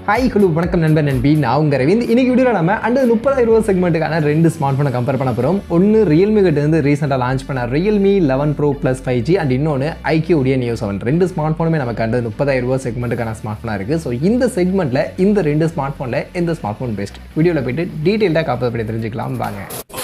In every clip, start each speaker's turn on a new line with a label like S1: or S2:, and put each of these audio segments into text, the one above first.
S1: hi hello வணக்கம் நண்பன் நண்பி நான் உங்கள் ரவிந்த் இன்னைக்கு வீடியோவில் நம்ம அண்டர் முப்பதாயிரம் ரூபா செக்மெண்ட்டுக்கான ரெண்டு ஸ்மார்ட் ஃபோனை கம்பேர் பண்ண போகிறோம் ஒன்று ரியல்மி கிட்ட இருந்து ரீசெண்டாக லான்ச் பண்ண Realme eleven pro plus five G and இன்னொன்று ஐக்கிய உடைய நியூ செவன் ரெண்டு ஸ்மார்ட் ஃபோனுமே நமக்கு அண்டர் முப்பதாயிரம் ரூபா செக்மெண்ட்டுக்கான ஸ்மார்ட் ஃபோனாக இருக்குது ஸோ இந்த செக்மெண்ட்டில் இந்த ரெண்டு ஸ்மார்ட் ஃபோனில் எந்த ஸ்மார்ட் ஃபோன் பெஸ்ட் வீடியோவில் போயிட்டு டீட்டெயிலாக காப்பது பற்றி தெரிஞ்சுக்கலாம் வாங்க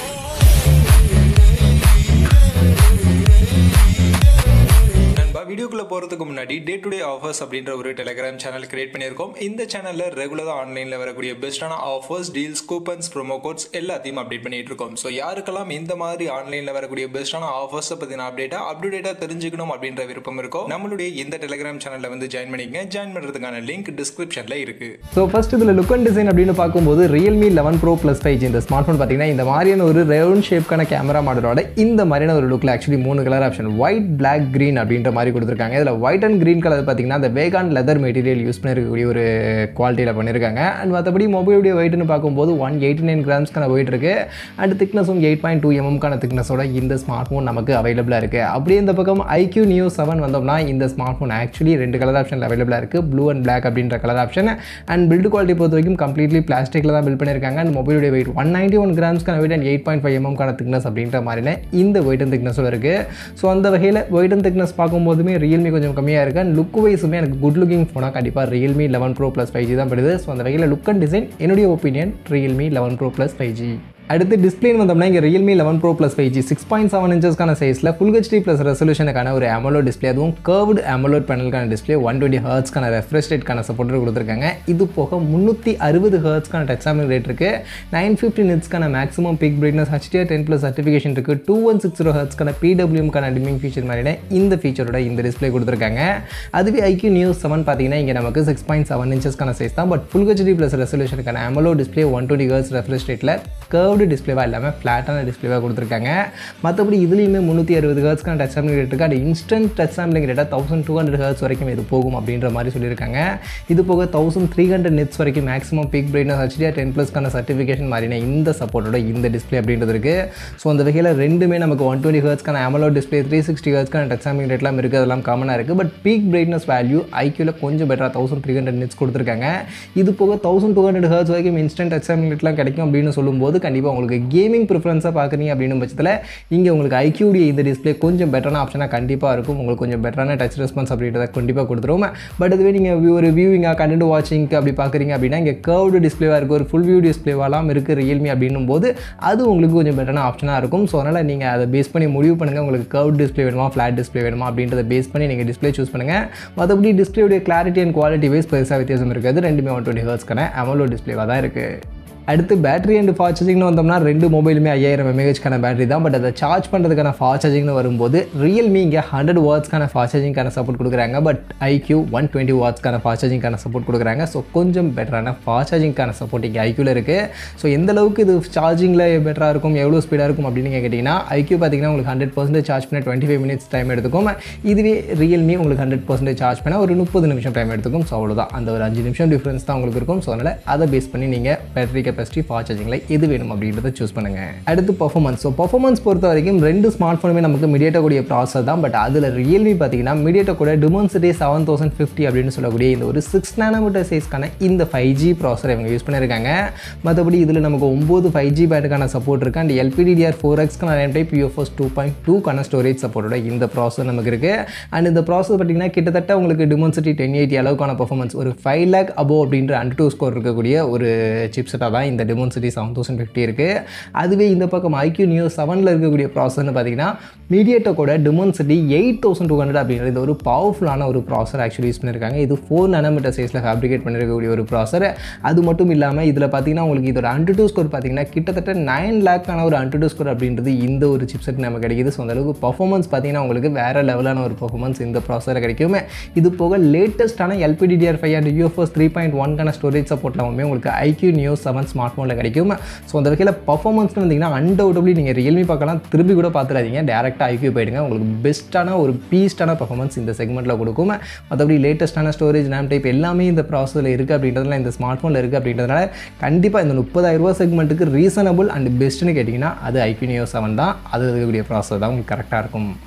S2: நண்பா வீடியோக்குள்ள போகிறதுக்கு முன்னாடி டே டு டே ஆஃபர்ஸ் அப்படின்ற ஒரு டெலிகிராம் சேனல் கிரியேட் பண்ணியிருக்கோம் இந்த சேனலில் ரெகுலராக ஆன்லைனில் வரக்கூடிய பெஸ்ட்டான offers deals coupons promo codes எல்லாத்தையும் அப்டேட் பண்ணிட்டு இருக்கோம் ஸோ யாருக்கெல்லாம் இந்த மாதிரி ஆன்லைனில் வரக்கூடிய பெஸ்ட்டான ஆஃபர்ஸை பற்றின அப்டேட்டாக அப்டேட்டாக தெரிஞ்சுக்கணும் அப்படின்ற விருப்பம் இருக்கோ நம்மளுடைய இந்த டெலிகிராம் சேனலில் வந்து ஜாயின் பண்ணிக்கங்க ஜாயின் பண்ணுறதுக்கான லிங்க் டிஸ்கிரிப்ஷனில் இருக்குது
S1: ஸோ ஃபர்ஸ்ட் இதில் லுக் அண்ட் டிசைன் அப்படின்னு பார்க்கும்போது Realme eleven pro plus five G இந்த ஸ்மார்ட் ஃபோன் பார்த்தீங்கன்னா இந்த மாதிரியான ஒரு ரவுண்ட் ஷேப்க்கான கேமரா மாடலோட இந்த மாதிரியான ஒரு லுக்கில் ஆக்சுவலி மூணு colour option white black green அப்படின்ற மாதிரி கொடுத்துருக்காங்க இதில் ஒயிட் அண்ட் green கலர் பார்த்தீங்கன்னா அந்த வேகான் லெதர் மெட்டீரியல் யூஸ் பண்ணிருக்கக்கூடிய ஒரு குவாலிட்டியில் பண்ணியிருக்காங்க அண்ட் மற்றபடி மொபைலுடைய வெயிட்னு பார்க்கும்போது ஒன் எயிட்டி நைன் கிராம்ஸ்க்கான வெயிட் இருக்குது அண்ட் திக்னஸும் எயிட் பாயிண்ட் டூ எம்எம்க்கான திக்னஸோட இந்த ஸ்மார்ட் ஃபோன் நமக்கு அவைலபிளாக இருக்குது அப்படியே இந்த பக்கம் ஐக்யூ நியூ செவன் வந்தோம்னா இந்த ஸ்மார்ட் ஃபோன் ஆக்சுவலி ரெண்டு கலர் ஆப்ஷனில் அவைலபிளாக இருக்குது ப்ளூ அண்ட் பிளாக் அப்படின்ற colour option and build quality பொறுத்த வரைக்கும் கம்ப்ளீட்லி பிளாஸ்டிக்கில் தான் பில்ட் பண்ணியிருக்காங்க அண்ட் மொபைலுடைய வெயிட் ஒன் நைன்ட்டி ஒன் கிராம்ஸ்க்கான weight and eight point five எம்எம்க்கான திக்னஸ் அப்படின்ற மாதிரின இந்த வெயிட் அண்ட் திக்னஸும் இருக்குது ஸோ அந்த வகையில் வெயிட் அண்ட் திக்னஸ் பார்க்கும்போதுமே ரியல்மி கொஞ்சம் கம்மியாக இருக்குது அண்ட் லுக் வைஸுமே எனக்கு குட் லுக்கிங் ஃபோனாக கண்டிப்பாக Realme eleven pro plus five G தான் படுது ஸோ அந்த வகையில் லுக் அண்ட் டிசைன் என்னுடைய opinion Realme eleven pro plus five G அடுத்து டிஸ்பிளேன்னு வந்தோம்னா இங்கே Realme eleven pro plus five G six point seven இன்ச்சஸ்க்கான சைஸில் ஃபுல் ஹெச்டி ப்ளஸ் ரெசல்யூஷனுக்கான ஒரு அமலோ டிஸ்பிளே அதுவும் கர்வ்டு அமலோட் பேனலுக்கான டிஸ்பிளே ஒன் டுவெண்ட்டி ஹர்ட்ஸ்க்கான ரெஃப்ரெஷ் ரேட்க்கான சப்போர்ட் கொடுத்துருக்காங்க இது போக முந்நூற்றி அறுபது ஹர்ட்ஸ்க்கான டச் சாம்பிங் ரேட் இருக்குது நைன் ஃபிஃப்டி நிட்ஸ்க்கான maximum peak brightness HDR ten plus certification இருக்குது டூ ஒன் சிக்ஸ் ஜீரோ ஹர்ட்ஸ்க்கான பிடபிள்யூம்க்கான டிமிங் ஃபீச்சர் மாதிரியான இந்த ஃபீச்சரோட இந்த டிஸ்பிளே கொடுத்துருக்காங்க அதுவே ஐக்யூ நியூஸ் செவன் பார்த்தீங்கன்னா இங்கே நமக்கு சிக்ஸ் பாயிண்ட் செவன் இன்ச்சஸ்க்கான சைஸ் தான் பட் ஃபுல் ஹெச்டி ப்ளஸ் ரெசல்யூஷனுக்கான AMOLED display one twenty hertz refresh ரேட்டில் கர்வ்டு டிஸ்பிளேவாக இல்லாமல் ஃப்ளாட்டான டிஸ்பிளேவாக கொடுத்துருக்காங்க மற்றபடி இதுலேயுமே முந்நூற்றி அறுபது ஹர்ட்ஸ்க்கான டச் சாம்பிளிங் ரேட் இருக்குது அது இன்ஸ்டன்ட் டச் சாம்பிளிங் ரேட்டாக தௌசண்ட் டூ ஹண்ட்ரட் ஹர்ட்ஸ் வரைக்கும் இது போகும் அப்படின்ற மாதிரி சொல்லியிருக்காங்க இது போக தௌசண்ட் த்ரீ ஹண்ட்ரட் நெட்ஸ் வரைக்கும் maximum peak brightness HDR ten ப்ளஸ்க்கான சர்டிஃபிகேஷன் மாதிரின இந்த சப்போர்ட்டோட இந்த டிஸ்பிளே அப்படின்றது இருக்குது ஸோ அந்த வகையில் ரெண்டுமே நமக்கு ஒன் டுவெண்ட்டி ஹர்ட்ஸ்க்கான அமலோ டிஸ்பிளே த்ரீ சிக்ஸ்டி ஹர்ட்ஸ்க்கான டச் சாம்பிளிங் ரேட்லாம் இருக்குது அதெல்லாம் காமனாக இருக்குது பட் பீக் பிரைட்னஸ் வேல்யூ ஐக்கியூவில் கொஞ்சம் பெட்டராக தௌசண்ட் த்ரீ ஹண்ட்ரட் நெட்ஸ் கொடுத்துருக்காங்க இது போக தௌசண்ட் டூ ஹண்ட்ரட் ஹர்ட்ஸ் வரைக்கும் இன்ஸ்டன்ட் டச் சாம்பிளிங் ரேட்லாம் கிடைக்கும் அப்படின்னு சொல்லும்போது கண்டிப்பாக உங்களுக்கு கேமிங் ப்ரிஃபரன்ஸாக பார்க்குறீங்க அப்படின்னு பட்சத்தில் இங்கே உங்களுக்கு ஐக்யூடைய இந்த டிஸ்பிளே கொஞ்சம் பெட்டரான ஆப்ஷனாக கண்டிப்பாக இருக்கும் உங்களுக்கு கொஞ்சம் பெட்டரான டச் ரெஸ்பான்ஸ் அப்படின்றத கண்டிப்பாக கொடுத்துரும் பட் அதுவே நீங்கள் ஒரு வியூவிங்காக கண்டென்ட் வாட்சிங்க்கு அப்படி பார்க்குறீங்க அப்படின்னா இங்கே கர்வ்டு டிஸ்பிளேவாக இருக்குது ஒரு ஃபுல் வியூ டிஸ்பிளேவாலாம் இருக்குது ரியல்மி அப்படின்னும் போது அது உங்களுக்கு கொஞ்சம் பெட்டரான ஆப்ஷனாக இருக்கும் ஸோ அதனால் நீங்கள் அதை பேஸ் பண்ணி முடிவு பண்ணுங்கள் உங்களுக்கு கர்வ் டிஸ்பிளே வேணுமா ஃப்ளாட் டிஸ்பிளே வேணுமா அப்படின்றத பேஸ் பண்ணி நீங்கள் டிஸ்பிளே சூஸ் பண்ணுங்கள் மற்றபடி டிஸ்பிளேடைய கிளாரிட்டி அண்ட் குவாலிட்டி வைஸ் பெருசாக வித்தியாசம் இருக்காது ரெண்டுமே ஒன் டுவெண்ட்டி ஹர்ஸ்க்கான அமலோ டிஸ்பிளேவாக தான் இருக்குது அடுத்து பேட்டரி அண்ட் ஃபாஸ்ட் சார்ஜிங்னு வந்தோம்னா ரெண்டு மொபைலுமே ஐயாயிரம் எம்ஏஹெச்க்கான பேட்டரி தான் பட் அதை சார்ஜ் பண்ணுறதுக்கான ஃபாஸ்ட் சார்ஜிங்னு வரும்போது ரியல்மி இங்கே ஹண்ட்ரட் வாட்ஸ்க்கான ஃபாஸ்ட் சார்ஜிங்கான சப்போர்ட் கொடுக்குறாங்க பட் ஐக்யூ ஒன் டுவெண்ட்டி வாட்ஸ்க்கான ஃபாஸ்ட் சார்ஜிங்கான சப்போர்ட் கொடுக்குறாங்க ஸோ கொஞ்சம் பெட்டரான ஃபாஸ்ட் சார்ஜிங்கான சப்போர்ட் இங்கே ஐக்யூவில் இருக்குது ஸோ எந்த அளவுக்கு இது சார்ஜிங்கில் பெட்டராக இருக்கும் எவ்வளோ ஸ்பீடாக இருக்கும் அப்படின்னு நீங்கள் கேட்டிங்கன்னா ஐக்யூ பார்த்தீங்கன்னா உங்களுக்கு ஹண்ட்ரட் பர்சன்டேஜ் சார்ஜ் பண்ண டுவெண்ட்டி ஃபைவ் மினிட்ஸ் டைம் எடுத்துக்கும் இதுவே ரியல்மி உங்களுக்கு ஹண்ட்ரட் பர்சன்டேஜ் சார்ஜ் பண்ண ஒரு முப்பது நிமிஷம் டைம் எடுத்துக்கும் ஸோ அவ்வளோதான் அந்த ஒரு அஞ்சு நிமிஷம் டிஃப்ரென்ஸ் தான் உங்களுக்கு இருக்கும் ஸோ அதனால் அதை பேஸ் பண்ணி நீங்கள் பேட்டரி கெப்பாசிட்டி ஃபாஸ்ட் சார்ஜிங்கில் எது வேணும் அப்படின்றத சூஸ் பண்ணுங்கள் அடுத்து பர்ஃபார்மன்ஸ் ஸோ பர்ஃபார்மன்ஸ் பொறுத்த வரைக்கும் ரெண்டு ஸ்மார்ட் ஃபோனுமே நமக்கு மீடியேட்ட கூடிய ப்ராசர் தான் பட் அதில் ரியல்மி பார்த்தீங்கன்னா மீடியேட்ட கூட டிமோன்சிட்டி செவன் தௌசண்ட் ஃபிஃப்டி அப்படின்னு சொல்லக்கூடிய இந்த ஒரு சிக்ஸ் நானோமீட்டர் சைஸ்க்கான இந்த ஃபைவ் ஜி ப்ராசர் இவங்க யூஸ் பண்ணியிருக்காங்க மற்றபடி இதில் நமக்கு ஒம்பது ஃபைவ் ஜி பேண்டுக்கான சப்போர்ட் இருக்குது அண்ட் எல்பிடிடிஆர் ஃபோர் எக்ஸ்க்கான RAM type UFS two point டூக்கான ஸ்டோரேஜ் சப்போர்ட்டோட இந்த ப்ராசர் நமக்கு இருக்குது அண்ட் இந்த ப்ராசர் பார்த்தீங்கன்னா கிட்டத்தட்ட உங்களுக்கு டிமோன்சிட்டி டென் எயிட்டி அளவுக்கான பர்ஃபார்மன்ஸ் ஒரு ஃபைவ் லேக் அபோவ் அப்படின்ற அண்ட் டூ ஸ்கோர் இருக்கக்கூடிய ஒரு சிப்செட்டாக தான் இந்த டிமோன்சிட்டி செவன் தௌசண்ட் ஃபிஃப்டி இருக்குது அதுவே இந்த பக்கம் ஐக்யூ நியூ செவனில் இருக்கக்கூடிய ப்ராசர்னு பார்த்தீங்கன்னா மீடியேட்டோட Dimensity eight thousand two hundred அப்படின்றது இது ஒரு பவர்ஃபுல்லான ஒரு ப்ராசர் ஆக்சுவலி யூஸ் பண்ணியிருக்காங்க இது ஃபோர் நானோமீட்டர் சைஸில் ஃபேப்ரிகேட் பண்ணிருக்கக்கூடிய ஒரு ப்ராசர் அது மட்டும் இல்லாமல் இதில் பார்த்தீங்கன்னா உங்களுக்கு இதோட அண்டு டூ ஸ்கோர் பார்த்தீங்கன்னா கிட்டத்தட்ட நைன் லேக்கான ஒரு அண்டு டூ ஸ்கோர் அப்படின்றது இந்த ஒரு சிப்செட் நமக்கு கிடைக்குது ஸோ அந்தளவுக்கு பர்ஃபார்மன்ஸ் பார்த்தீங்கன்னா உங்களுக்கு வேறு லெவலான ஒரு பர்ஃபார்மன்ஸ் இந்த ப்ராசர் கிடைக்கும் இது போக லேட்டஸ்ட்டான எல்பிடிடிஆர் five and UFS three point ஒன்கான ஸ்டோரேஜ் சப்போர்ட்லாமே உங்களுக்கு ஐக்யூ நியூ செவன் ஸ்மார்ட் ஃபோனில் கிடைக்கும் ஸோ அந்த வகையில் பர்ஃபார்மன்ஸ்னு வந்தீங்கன்னா அன்டவுட்டபிளி நீங்கள் ரியல்மி பார்க்கலாம் திரும்பி கூட பார்த்துடாதீங்க டேரெக்டாக ஐக்யூ போயிடுங்க உங்களுக்கு பெஸ்ட்டான ஒரு பீஸ்டான பர்ஃபார்மன்ஸ் இந்த செக்மெண்ட்டில் கொடுக்கும் மற்றபடி லேட்டஸ்ட்டான ஸ்டோரேஜ் ரேம் டைப் எல்லாமே இந்த ப்ராசஸில் இருக்குது அப்படின்றதுல இந்த ஸ்மார்ட் ஃபோனில் இருக்குது அப்படின்றதுனால கண்டிப்பாக இந்த முப்பதாயிரம் ரூபா செக்மெண்ட்டுக்கு ரீசனபிள் அண்ட் பெஸ்ட்டுன்னு கேட்டிங்கன்னா அது ஐக்யூ நியோ செவன் தான் அது இருக்கக்கூடிய ப்ராசஸ் தான் உங்களுக்கு கரெக்டாக இருக்கும்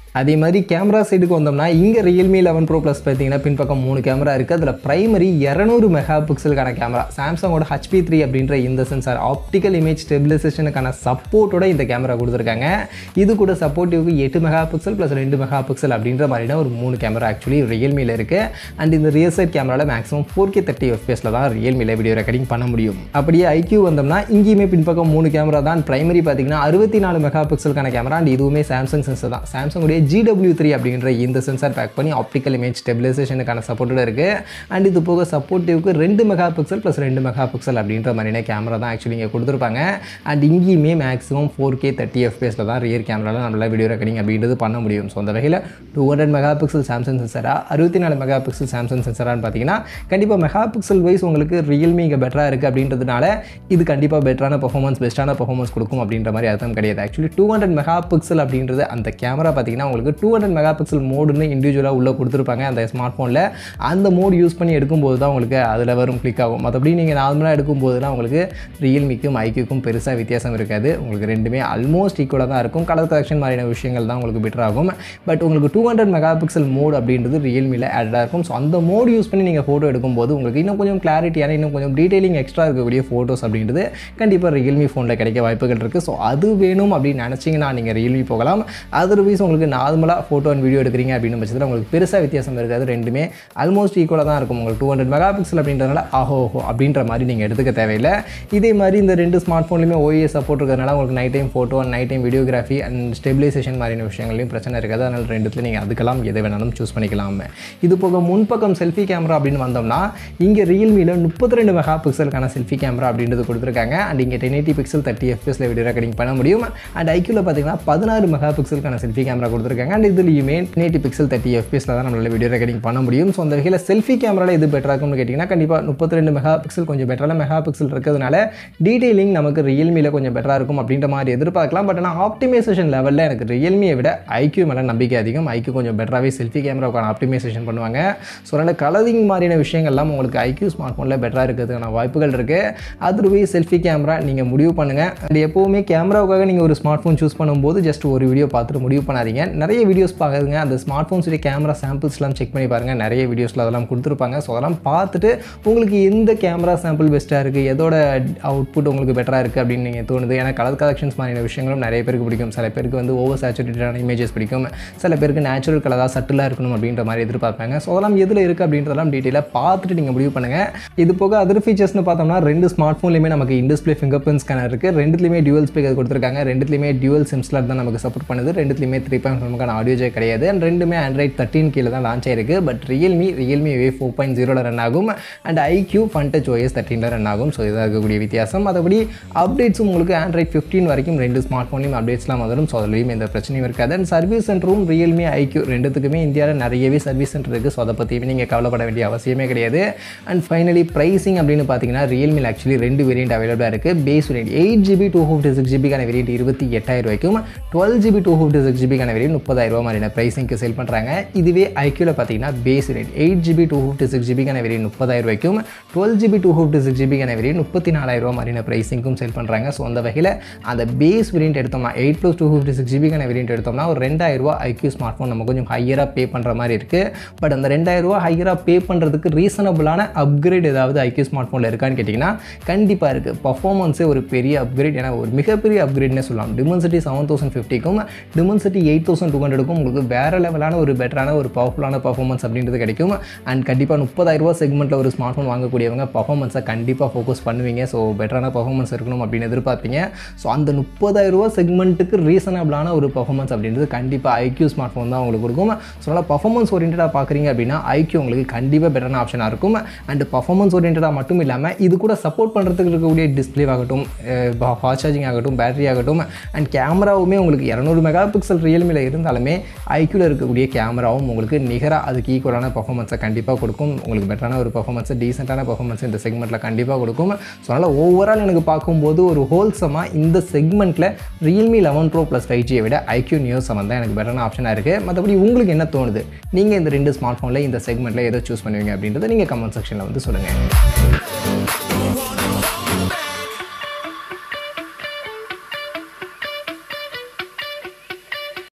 S1: அதே மாதிரி கேமரா சைடுக்கு வந்தோம்னா இங்கே ரியல்மி லெவன் ப்ரோ ப்ளஸ் பார்த்தீங்கன்னா பின்பக்கம் மூணு கேமரா இருக்குது அதில் பிரைமரி இரநூறு மெகா பிக்சலுக்கான கேமரா சாம்சங்கோட ஹச்பி த்ரீ அப்படின்ற இந்த சென்சார் ஆப்டிக்கல் இமேஜ் ஸ்டெபிலைசேஷனுக்கான சப்போர்ட்டோட இந்த கேமரா கொடுத்துருக்காங்க இது கூட சப்போர்ட்டிவ்க்கு எட்டு மெகா பிக்சல் ப்ளஸ் ரெண்டு மெகா பிக்சல் அப்படின்ற மாதிரினா ஒரு மூணு கேமரா ஆக்சுவலி ரியல்மியில் இருக்குது அண்ட் இந்த ரியல் சைட் கேமராவில் மேக்ஸிமம் ஃபோர் கே தேர்ட்டி எஃபிஎஸில் தான் ரியல்மியில் வீடியோ ரெக்கார்டிங் பண்ண முடியும் அப்படியே ஐக்யூ வந்தோம்னா இங்கேயுமே பின்பக்கம் மூணு கேமரா தான் பிரைமரி பார்த்தீங்கன்னா அறுபத்தி நாலு மெகா பிக்சலுக்கான கேமரா அண்ட் இதுவுமே சாம்சங் சென்சர் தான் சாம்சங்குடைய ஜிடபிள்யூ த்ரீ அப்படின்ற இந்த சென்சார் பேக் பண்ணி ஆப்டிக்கல் இமேஜ் ஸ்டெபிலைசேஷனுக்கான சப்போர்ட்டோட இருக்குது அண்ட் இது போக சப்போர்ட்டிவ்க்கு ரெண்டு மெகா பிக்சல் ப்ளஸ் ரெண்டு மெகா பிக்சல் அப்படின்ற மாதிரியான கேமரா தான் ஆக்சுவலி இங்கே கொடுத்துருப்பாங்க அண்ட் இங்கேயுமே மேக்ஸிமம் ஃபோர் கே தேர்ட்டி எஃபிஎஸில் தான் ரியர் கேமராவில் நம்மளால் வீடியோ ரெக்கார்டிங் அப்படின்றது பண்ண முடியும் ஸோ அந்த வகையில் two hundred mega pixel Samsung சென்சரா அறுபத்தி நாலு மெகா பிக்சல் சாம்சங் சென்சரான்னு பார்த்தீங்கன்னா கண்டிப்பாக மெகா பிக்சல் வைஸ் உங்களுக்கு ரியல்மி இங்கே பெட்டராக இருக்குது அப்படின்றதுனால இது கண்டிப்பாக பெட்டரான பர்ஃபார்மன்ஸ் பெஸ்ட்டான பர்ஃபார்மன்ஸ் கொடுக்கும் அப்படின்ற மாதிரி அர்த்தம் கிடையாது actually two hundred mega pixel அப்படின்றது அந்த கேமரா பார்த்தீங்கன்னா உங்களுக்கு டூ ஹண்ட்ரட் மெகா பிக்சல் மோடுன்னு இண்டிவிஜுவலாக உள்ளே கொடுத்துருப்பாங்க அந்த ஸ்மார்ட் ஃபோனில் அந்த மோட் யூஸ் பண்ணி எடுக்கும்போது தான் உங்களுக்கு அதில் வரும் கிளிக் ஆகும் மற்றபடி நீங்கள் நார்மலாக எடுக்கும்போதுலாம் உங்களுக்கு ரியல்மிக்கும் ஐக்கியூக்கும் பெருசாக வித்தியாசம் இருக்காது உங்களுக்கு ரெண்டுமே ஆல்மோஸ்ட் ஈக்குவலாக தான் இருக்கும் கலர் கலெக்ஷன் மாதிரியான விஷயங்கள் தான் உங்களுக்கு பெட்டர் ஆகும் பட் உங்களுக்கு two hundred mega pixel mode அப்படின்றது ரியல்மியில் ஆடாக இருக்கும் ஸோ அந்த மோட் யூஸ் பண்ணி நீங்கள் ஃபோட்டோ எடுக்கும்போது உங்களுக்கு இன்னும் கொஞ்சம் கிளாரிட்டியான இன்னும் கொஞ்சம் டீட்டெயிலிங் எக்ஸ்ட்ரா இருக்கக்கூடிய ஃபோட்டோஸ் அப்படின்றது கண்டிப்பாக ரியல்மி ஃபோனில் கிடைக்க வாய்ப்புகள் இருக்குது ஸோ அது வேணும் அப்படின்னு நினச்சிங்கன்னா நீங்கள் ரியல்மி போகலாம் அதர்வைஸ் உங்களுக்கு நார்மலாக ஃபோட்டோ அண்ட் வீடியோ எடுக்கிறீங்க அப்படின்னு பட்சத்தில் உங்களுக்கு பெருசாக வித்தியாசம் இருக்காது ரெண்டுமே ஆல்மோஸ்ட் ஈக்குவலாக தான் இருக்கும் உங்களுக்கு டூ ஹண்ட்ரட் மெகா பிக்சல் அப்படின்றதுனால ஆஹோ ஓஹோ அப்படின்ற மாதிரி நீங்கள் எடுத்துக்க தேவையில்லை இதே மாதிரி இந்த ரெண்டு ஸ்மார்ட் ஃபோன்லையுமே ஓஏஎஸ் சப்போர்ட் இருக்கிறதுனால உங்களுக்கு night time photo and night time videography and stabilisation மாதிரியான விஷயங்களையும் பிரச்சனை இருக்காது அதனால் ரெண்டுத்துல நீங்கள் அதுக்கெல்லாம் எதை வேணாலும் சூஸ் பண்ணிக்கலாம் இது போக முன்பக்கம் செல்ஃபி கேமரா அப்படின்னு வந்தோம்னா இங்கே ரியல்மியில் முப்பத்தி ரெண்டு மெகா பிக்சலுக்கான செல்ஃபி கேமரா அப்படின்றது கொடுத்துருக்காங்க அண்ட் இங்கே டென் எயிட்டி பிக்சல் தேர்ட்டி எஃப்எஸில் வீடியோ ரெக்கார்டிங் பண்ண முடியும் அண்ட் ஐக்கியூவில் பார்த்தீங்கன்னா பதினாறு மெகா பிக்சலுக்கான செல்ஃபி கேமரா கொடுத்துருக்காங்க அண்ட் இதுலையுமே டென் எயிட்டி பிக்சல் தேர்ட்டி எஃபிஎஸில் தான் நம்மளால வீடியோ ரெக்கார்டிங் பண்ண முடியும் ஸோ அந்த வகையில் செல்ஃபி கேமராவில் இது பெட்டராக இருக்கும்னு கேட்டிங்கன்னா கண்டிப்பாக முப்பத்தி ரெண்டு மெகா பிக்சல் கொஞ்சம் பெட்டரான மெகா பிக்சல் இருக்கிறதுனால டீட்டெயிலிங் நமக்கு ரியல்மியில் கொஞ்சம் பெட்டராக இருக்கும் அப்படின்ற மாதிரி எதிர்பார்க்கலாம் பட் ஆனால் ஆப்டிமைசேஷன் லெவலில் எனக்கு ரியல்மியை விட ஐக்யூ மேலே நம்பிக்கை அதிகம் ஐக்யூ கொஞ்சம் பெட்டராகவே செல்ஃபி கேமராவுக்கான ஆப்டிமைசேஷன் பண்ணுவாங்க ஸோ அதனால் கலரிங் மாதிரியான விஷயங்கள்லாம் உங்களுக்கு ஐக்யூ ஸ்மார்ட் ஃபோனில் பெட்டராக இருக்கிறதுக்கான வாய்ப்புகள் இருக்குது அதர்வைஸ் செல்ஃபி கேமரா நீங்கள் முடிவு பண்ணுங்கள் அண்ட் எப்போவுமே கேமராவுக்காக நீங்கள் ஒரு ஸ்மார்ட் ஃபோன் சூஸ் பண்ணும்போது ஜஸ்ட் ஒரு வீடியோ பார்த்துட்டு முடிவு பண்ணாதீங்க நிறைய வீடியோஸ் பார்க்குறதுங்க அந்த ஸ்மார்ட் ஃபோன்ஸுடைய கேமரா சாம்பிள்ஸ்லாம் செக் பண்ணி பாருங்கள் நிறைய வீடியோஸில் அதெல்லாம் கொடுத்துருப்பாங்க ஸோ அதெல்லாம் பார்த்துட்டு உங்களுக்கு எந்த கேமரா சாம்பிள் பெஸ்ட்டாக இருக்குது எதோட அவுட்புட் உங்களுக்கு பெட்டராக இருக்குது அப்படின்னு நீங்கள் தோணுது ஏன்னா கலர் கலெக்ஷன்ஸ் மாதிரியான விஷயங்களும் நிறைய பேருக்கு பிடிக்கும் சில பேருக்கு வந்து ஓவர் சேச்சுரேட்டடான இமேஜஸ் பிடிக்கும் சில பேருக்கு நேச்சுரல் கலராக சட்டிலாக இருக்கணும் அப்படின்ற மாதிரி எதிர்பார்ப்பாங்க ஸோ அதெல்லாம் எதில் இருக்குது அப்படின்றதெல்லாம் டீட்டெயிலாக பார்த்துட்டு நீங்கள் முடிவு பண்ணுங்கள் இது போக அதர் ஃபீச்சர்ஸ்னு பார்த்தோம்னா ரெண்டு ஸ்மார்ட் ஃபோன்லையுமே நமக்கு இன்டிஸ்பிளே ஃபிங்கர் பிரிண்ட் ஸ்கேனர் இருக்குது ரெண்டுத்துலையுமே டியூவல் ஸ்பீக்கர் கொடுத்துருக்காங்க ரெண்டுத்துலையுமே டியூவல் சிம்ஸ்லர் தான் நமக்கு சப்போர்ட் பண்ணுது ரெண்டுத்துலையுமே த்ரீ பாயிண்ட் ஃபைவ்க்கான ஆடியோ ஜே கிடையாது அண்ட் ரெண்டுமே ஆண்ட்ராய்ட் தேர்ட்டின் கீழே தான் லான்ச் ஆயிருக்கு but Realme Realme UI four point ஜீரோவில் ரன் ஆகும் and iQOO fun touch OS தேர்ட்டினில் ரன் ஆகும் ஸோ இதாக இருக்கக்கூடிய வித்தியாசம் மற்றபடி அப்டேட்ஸும் உங்களுக்கு ஆண்ட்ராய்ட் ஃபிஃப்டின் வரைக்கும் ரெண்டு ஸ்மார்ட் ஃபோன்லையும் அப்டேட்ஸ்லாம் வந்துடும் ஸோ அதுலேயும் எந்த பிரச்சனையும் இருக்காது and service centre Realme iQOO ரெண்டுத்துக்குமே இந்தியாவில் நிறையவே சர்வீஸ் சென்டர் இருக்குது ஸோ அதை பற்றியுமே நீங்கள் கவலைப்பட வேண்டிய அவசியமே கிடையாது அண்ட் ஃபைனலி ப்ரைஸிங் அப்படின்னு பார்த்தீங்கன்னா ரியல்மியில் ஆக்சுவலி ரெண்டு வேரியண்ட் அவைலபிளாக இருக்குது base variant eight GB two fifty six ஜிபிக்கான வேரியண்ட் இருபத்தி எட்டாயிரம் ரூபாய்க்கும் twelve GB two fifty six ஜிபிக்கான வேரியண்ட் முப்பதாயிரம் ரூபா மாதிரியான ப்ரைஸிங்க்கு சேல் பண்ணுறாங்க இதுவே ஐக்யூவில் பார்த்தீங்கன்னா base variant eight GB two fifty six ஜிபிக்கான வேரியண்ட் முப்பதாயிரம் ரூபாய்க்கும் twelve GB two fifty six ஜிபிக்கான வேரியண்ட் முப்பத்தி நாலாயிரம் ரூபா மாதிரியான ப்ரைஸிங்க்கும் சேல் பண்ணுறாங்க ஸோ அந்த வகையில் அந்த பேஸ் வேரியண்ட் எடுத்தோம்னா eight plus two fifty six ஜிபிக்கான வேரியண்ட் எடுத்தோம்னா ஒரு ரெண்டாயிரம் ரூபா ஐக்யூ ஸ்மார்ட் ஃபோன் நம்ம கொஞ்சம் ஹையராக பே பண்ணுற மாதிரி இருக்குது பட் அந்த ரெண்டாயிரம் ரூபா ஹையராக பே பண்ணுறதுக்கு ரீசனபிளான அப்கிரேட் ஏதாவது ஐக்யூ ஸ்மார்ட் ஃபோனில் இருக்கான்னு கேட்டிங்கன்னா கண்டிப்பாக இருக்குது பர்ஃபார்மன்ஸே ஒரு பெரிய அப்கிரேட் ஏன்னா ஒரு மிகப்பெரிய அப்கிரேட்னே சொல்லலாம் டிமென்சிட்டி செவன் தௌசண்ட் ஃபிஃப்டிக்கும் டிமென்சிட்டி எயிட் தௌசண்ட் டூ ஹண்ட்ரடுக்கும் உங்களுக்கு வேறு லெவலான ஒரு பெட்டரான ஒரு பவர்ஃபுல்லான பர்ஃபார்மன்ஸ் அப்படின்றது கிடைக்கும் அண்ட் கண்டிப்பாக முப்பதாயிரம் ரூபா செக்மெண்ட்டில் ஒரு ஸ்மார்ட் ஃபோன் வாங்கக்கூடியவங்க பர்ஃபார்மன்ஸை கண்டிப்பாக ஃபோக்கஸ் பண்ணுவீங்க ஸோ பெட்டரான பர்ஃபார்மன்ஸ் இருக்கணும் அப்படின்னு எதிர்பார்ப்பீங்க ஸோ அந்த முப்பதாயிரம் ரூபா செக்மெண்ட்டுக்கு ரீசனபிளான ஒரு பர்ஃபார்மன்ஸ் அப்படின்றது கண்டிப்பாக ஐக்யூ ஸ்மார்ட் ஃபோன் தான் உங்களுக்கு கொடுக்கும் ஸோ அதனால் பர்ஃபார்மன்ஸ் ஓரியன்டாக பார்க்குறீங்க அப்படின்னா ஐக்யூ உங்களுக்கு கண்டிப்பாக பெட்டரான ஆப்ஷனாக இருக்கும் அண்ட் பர்ஃபார்மன்ஸ் ஓரியன்டாக மட்டும் இல்லாமல் இது கூட சப்போர்ட் பண்ணுறதுக்கு இருக்கக்கூடிய டிஸ்பிளே ஆகட்டும் ஃபாஸ்ட் சார்ஜிங் ஆகட்டும் பேட்டரி ஆகட்டும் அண்ட் கேமராவுமே உங்களுக்கு இரநூறு மெகா பிக்சல் ரியல்மியில் இருந்தாலுமே ஐக்யூவில் இருக்கக்கூடிய கேமராவும் உங்களுக்கு நிகராக அதுக்கு ஈக்குவலான பர்ஃபார்மன்ஸை கண்டிப்பாக கொடுக்கும் உங்களுக்கு பெட்டரான ஒரு பர்ஃபார்மன்ஸை டீசெண்டான பர்ஃபார்மன்ஸ் இந்த செக்மெண்ட்டில் கண்டிப்பாக கொடுக்கும் ஸோ அதனால் ஓவரால் எனக்கு பார்க்கும்போது ஒரு ஹோல்சமாக இந்த செக்மெண்ட்டில் Realme eleven pro plus five ஜியை விட ஐக்யூ நியூஸ் செவன் தான் எனக்கு பெட்டரான ஆப்ஷனாக இருக்குது மற்றபடி உங்களுக்கு என்ன தோணுது நீங்கள் இந்த ரெண்டு ஸ்மார்ட் ஃபோனில் இந்த செக்மெண்ட்டில் எதை சூஸ் பண்ணுவீங்க அப்படின்றத நீங்கள் கமெண்ட் செக்ஷனில் வந்து சொல்லுங்கள்